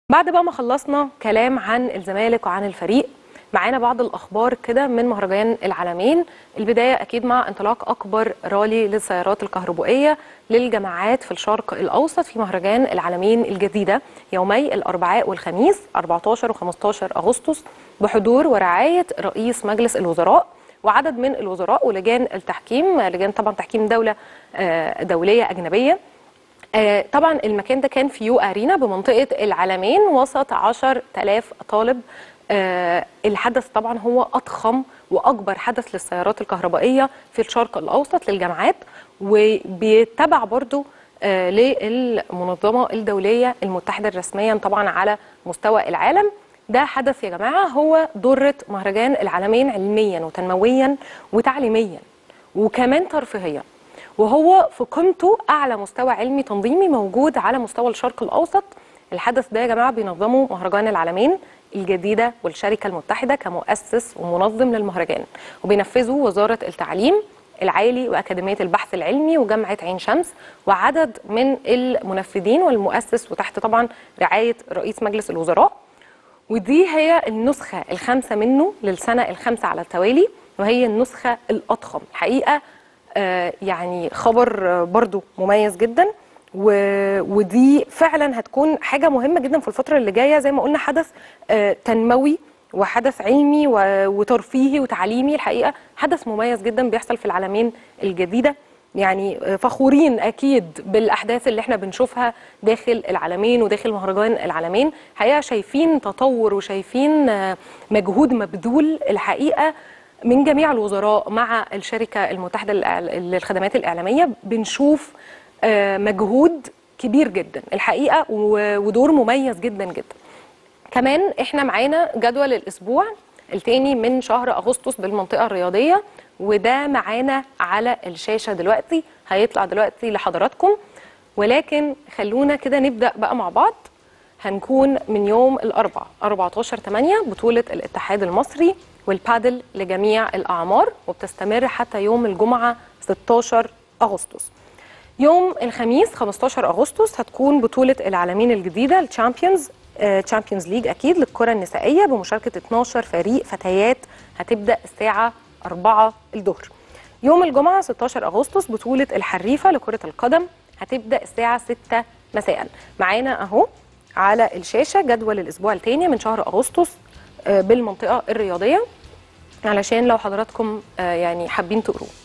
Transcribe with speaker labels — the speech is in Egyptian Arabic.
Speaker 1: بعد بقى ما خلصنا كلام عن الزمالك وعن الفريق معانا بعض الاخبار كده من مهرجان العالمين البدايه اكيد مع انطلاق اكبر رالي للسيارات الكهربائيه للجماعات في الشرق الاوسط في مهرجان العالمين الجديده يومي الاربعاء والخميس 14 و15 اغسطس بحضور ورعايه رئيس مجلس الوزراء وعدد من الوزراء ولجان التحكيم لجان طبعا تحكيم دوله آه، دوليه اجنبيه آه، طبعا المكان ده كان في يو ارينا بمنطقه العلمين وسط 10000 طالب آه، الحدث طبعا هو اضخم واكبر حدث للسيارات الكهربائيه في الشرق الاوسط للجامعات وبيتبع برضو آه، للمنظمه الدوليه المتحده رسميا طبعا على مستوى العالم ده حدث يا جماعه هو ضره مهرجان العالمين علميا وتنمويا وتعليميا وكمان ترفيهيا وهو في قيمته اعلى مستوى علمي تنظيمي موجود على مستوى الشرق الاوسط الحدث ده يا جماعه بينظمه مهرجان العالمين الجديده والشركه المتحده كمؤسس ومنظم للمهرجان وبينفذه وزاره التعليم العالي واكاديميه البحث العلمي وجامعه عين شمس وعدد من المنفذين والمؤسس وتحت طبعا رعايه رئيس مجلس الوزراء ودي هي النسخة الخامسة منه للسنة الخامسة على التوالي وهي النسخة الأضخم الحقيقة آه، يعني خبر آه، برضو مميز جدا و- ودي فعلا هتكون حاجة مهمة جدا في الفترة اللي جاية زي ما قلنا حدث آه، تنموي وحدث علمي و- وترفيهي وتعليمي الحقيقة حدث مميز جدا بيحصل في العالمين الجديدة يعني فخورين اكيد بالاحداث اللي احنا بنشوفها داخل العالمين وداخل مهرجان العالمين حقيقه شايفين تطور وشايفين آه، مجهود مبذول الحقيقه من جميع الوزراء مع الشركه المتحده للإعل- للخدمات الاعلاميه بنشوف آه، مجهود كبير جدا الحقيقه و- ودور مميز جدا جدا كمان احنا معانا جدول الاسبوع التاني من شهر اغسطس بالمنطقه الرياضيه وده معانا على الشاشه دلوقتي هيطلع دلوقتي لحضراتكم ولكن خلونا كده نبدا بقى مع بعض هنكون من يوم الاربعاء 14 8 بطوله الاتحاد المصري والبادل لجميع الاعمار وبتستمر حتى يوم الجمعه 16 اغسطس يوم الخميس 15 اغسطس هتكون بطوله العالمين الجديده الشامبيونز تشامبيونز ليج اكيد للكره النسائيه بمشاركه 12 فريق فتيات هتبدا الساعه 4 الظهر يوم الجمعه 16 اغسطس بطوله الحريفه لكره القدم هتبدا الساعه 6 مساء معانا اهو على الشاشه جدول الاسبوع الثاني من شهر اغسطس آه، بالمنطقه الرياضيه علشان لو حضراتكم آه، يعني حابين تقروه